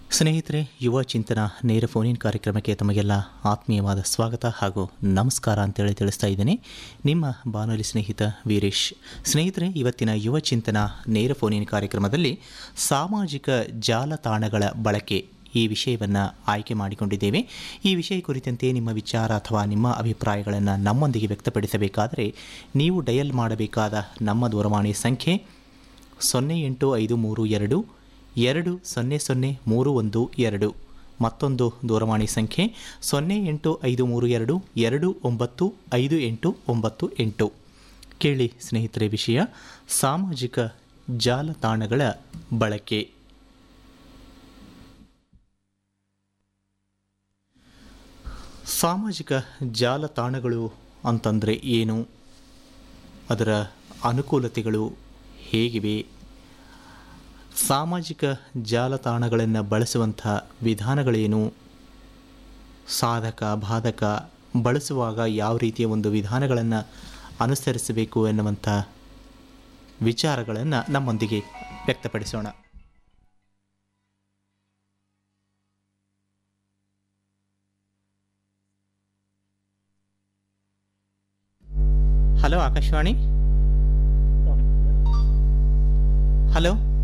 ಸ್ನೇಹಿತರೆ ಯುವ ಚಿಂತನ ನೇರ ಫೋನಿನ್ ಕಾರ್ಯಕ್ರಮಕ್ಕೆ ತಮಗೆಲ್ಲ ಆತ್ಮೀಯವಾದ ಸ್ವಾಗತ ಹಾಗೂ ನಮಸ್ಕಾರ ಅಂತೇಳಿ ತಿಳಿಸ್ತಾ ಇದ್ದೇನೆ ನಿಮ್ಮ ಬಾನುಲಿ ಸ್ನೇಹಿತ ವೀರೇಶ್ ಸ್ನೇಹಿತರೆ ಇವತ್ತಿನ ಯುವ ಚಿಂತನ ನೇರ ಫೋನಿನ್ ಕಾರ್ಯಕ್ರಮದಲ್ಲಿ ಸಾಮಾಜಿಕ ಜಾಲತಾಣಗಳ ಬಳಕೆ ಈ ವಿಷಯವನ್ನು ಆಯ್ಕೆ ಮಾಡಿಕೊಂಡಿದ್ದೇವೆ ಈ ವಿಷಯ ಕುರಿತಂತೆ ನಿಮ್ಮ ವಿಚಾರ ಅಥವಾ ನಿಮ್ಮ ಅಭಿಪ್ರಾಯಗಳನ್ನು ನಮ್ಮೊಂದಿಗೆ ವ್ಯಕ್ತಪಡಿಸಬೇಕಾದರೆ ನೀವು ಡಯಲ್ ಮಾಡಬೇಕಾದ ನಮ್ಮ ದೂರವಾಣಿ ಸಂಖ್ಯೆ ಸೊನ್ನೆ ಎಂಟು ಐದು ಮೂರು ಎರಡು ಎರಡು ಸೊನ್ನೆ ಸೊನ್ನೆ ಮೂರು ಒಂದು ಎರಡು ಮತ್ತೊಂದು ದೂರವಾಣಿ ಸಂಖ್ಯೆ ಸೊನ್ನೆ ಎಂಟು ಐದು ಮೂರು ಎರಡು ಎರಡು ಒಂಬತ್ತು ಐದು ಎಂಟು ಒಂಬತ್ತು ಎಂಟು ಕೇಳಿ ಸ್ನೇಹಿತರೆ ವಿಷಯ ಸಾಮಾಜಿಕ ಜಾಲತಾಣಗಳ ಬಳಕೆ ಸಾಮಾಜಿಕ ಜಾಲತಾಣಗಳು ಅಂತಂದರೆ ಏನು ಅದರ ಅನುಕೂಲತೆಗಳು ಹೇಗಿವೆ ಸಾಮಾಜಿಕ ಜಾಲತಾಣಗಳನ್ನು ಬಳಸುವಂಥ ವಿಧಾನಗಳೇನು ಸಾಧಕ ಬಾಧಕ ಬಳಸುವಾಗ ಯಾವ ರೀತಿಯ ಒಂದು ವಿಧಾನಗಳನ್ನು ಅನುಸರಿಸಬೇಕು ಎನ್ನುವಂಥ ವಿಚಾರಗಳನ್ನು ನಮ್ಮೊಂದಿಗೆ ವ್ಯಕ್ತಪಡಿಸೋಣ ಹಲೋ ಆಕಾಶವಾಣಿ ಹಲೋ